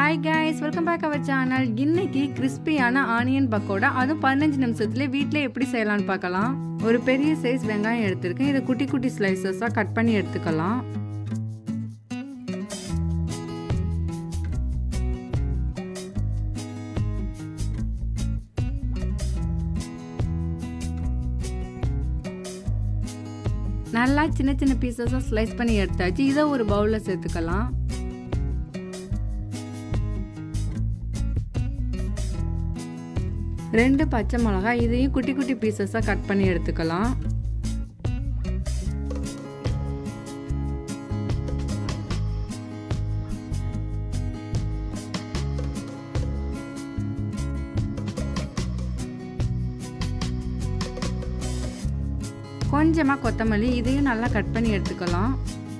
hi guys welcome back our channel இன்னைக்கு கிறிஸ்பியான onion pakoda அதுவும் பதினஞ்சு நிமிஷத்துல வீட்டில் எப்படி செய்யலாம்னு பார்க்கலாம் ஒரு பெரிய சைஸ் வெங்காயம் எடுத்திருக்கேன் இதை குட்டி குட்டி ஸ்லைசஸாக கட் பண்ணி எடுத்துக்கலாம் நல்லா சின்ன சின்ன பீசஸாக ஸ்லைஸ் பண்ணி எடுத்தாச்சு இதை ஒரு பவுலில் சேர்த்துக்கலாம் ரெண்டு பச்சை மிளகாய் இதையும் குட்டி குட்டி பீசஸாக கட் பண்ணி எடுத்துக்கலாம் கொஞ்சமாக கொத்தமல்லி இதையும் நல்லா கட் பண்ணி எடுத்துக்கலாம்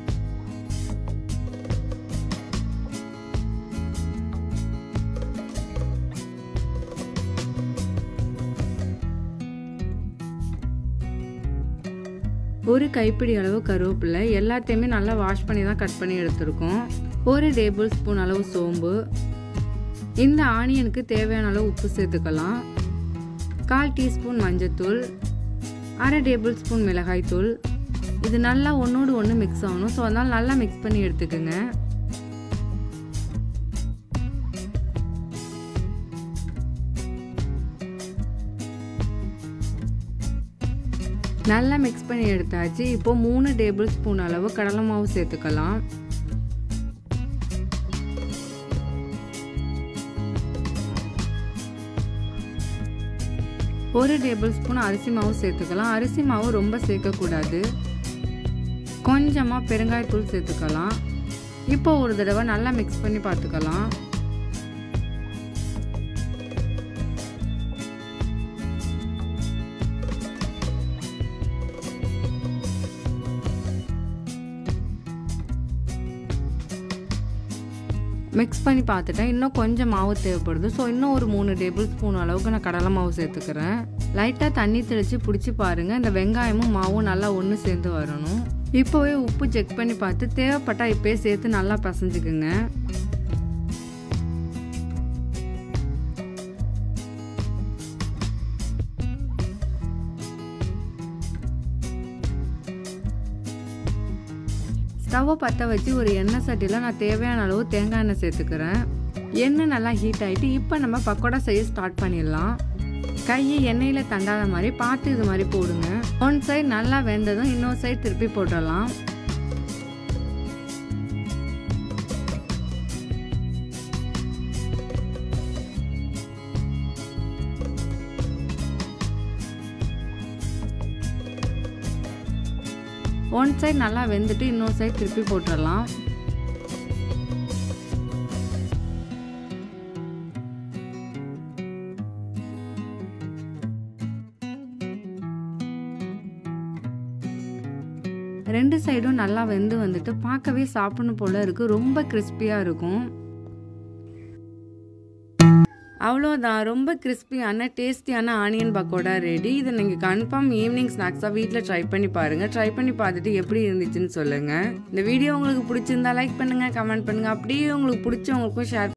ஒரு கைப்பிடி அளவு கருவேப்பிலை எல்லாத்தையுமே நல்லா வாஷ் பண்ணி தான் கட் பண்ணி எடுத்திருக்கோம் ஒரு டேபிள் ஸ்பூன் அளவு சோம்பு இந்த ஆனியனுக்கு தேவையான அளவு உப்பு சேர்த்துக்கலாம் கால் டீஸ்பூன் மஞ்சத்தூள் அரை டேபிள் ஸ்பூன் மிளகாய்த்தூள் இது நல்லா ஒன்றோடு ஒன்று மிக்ஸ் ஆகணும் ஸோ அதனால் நல்லா மிக்ஸ் பண்ணி எடுத்துக்கோங்க நல்லா மிக்ஸ் பண்ணி எடுத்தாச்சு இப்போ மூணு டேபிள் ஸ்பூன் அளவு கடலை மாவு சேர்த்துக்கலாம் ஒரு டேபிள் ஸ்பூன் அரிசி மாவு சேர்த்துக்கலாம் அரிசி மாவு ரொம்ப சேர்க்கக்கூடாது கொஞ்சமாக பெருங்காயத்தூள் சேர்த்துக்கலாம் இப்போ ஒரு தடவை நல்லா மிக்ஸ் பண்ணி பார்த்துக்கலாம் மிக்ஸ் பண்ணி பார்த்துட்டேன் இன்னும் கொஞ்சம் மாவு தேவைப்படுது ஸோ இன்னும் ஒரு மூணு டேபிள் ஸ்பூன் அளவுக்கு நான் கடலை மாவு சேர்த்துக்கிறேன் லைட்டாக தண்ணி தெளித்து பிடிச்சி பாருங்கள் இந்த வெங்காயமும் மாவும் நல்லா ஒன்று சேர்ந்து வரணும் இப்போவே உப்பு செக் பண்ணி பார்த்து தேவைப்பட்டால் இப்போயே சேர்த்து நல்லா பசைஞ்சுக்குங்க ஸ்டவ்வை பற்ற வச்சு ஒரு எண்ணெய் சட்டியில் நான் தேவையான அளவு தேங்காய் எண்ணெய் சேர்த்துக்கிறேன் எண்ணெய் நல்லா ஹீட் ஆகிட்டு இப்போ நம்ம பக்கோடா செய்ய ஸ்டார்ட் பண்ணிடலாம் கையை எண்ணெயில் தண்டாத மாதிரி பார்த்து இது மாதிரி போடுங்க ஒன் சைடு நல்லா வெந்ததும் இன்னொரு சைடு திருப்பி போட்டுடலாம் ஒன் சைடு நல்லா வெந்துட்டு இன்னொரு சைடு திருப்பி போட்டுடலாம் ரெண்டு சைடும் நல்லா வெந்து வந்துட்டு பார்க்கவே சாப்பிடணும் போல இருக்கு ரொம்ப கிறிஸ்பியாக இருக்கும் அவ்வளோதான் ரொம்ப கிறிஸ்பியான டேஸ்டியான ஆனியன் பக்கோடா ரெடி இதை நீங்கள் கன்ஃபார்ம் ஈவினிங் ஸ்நாக்ஸாக வீட்டில் ட்ரை பண்ணி பாருங்கள் ட்ரை பண்ணி பார்த்துட்டு எப்படி இருந்துச்சுன்னு சொல்லுங்கள் இந்த வீடியோ உங்களுக்கு பிடிச்சிருந்தா லைக் பண்ணுங்கள் கமெண்ட் பண்ணுங்கள் அப்படியே உங்களுக்கு பிடிச்சவங்களுக்கும் ஷேர்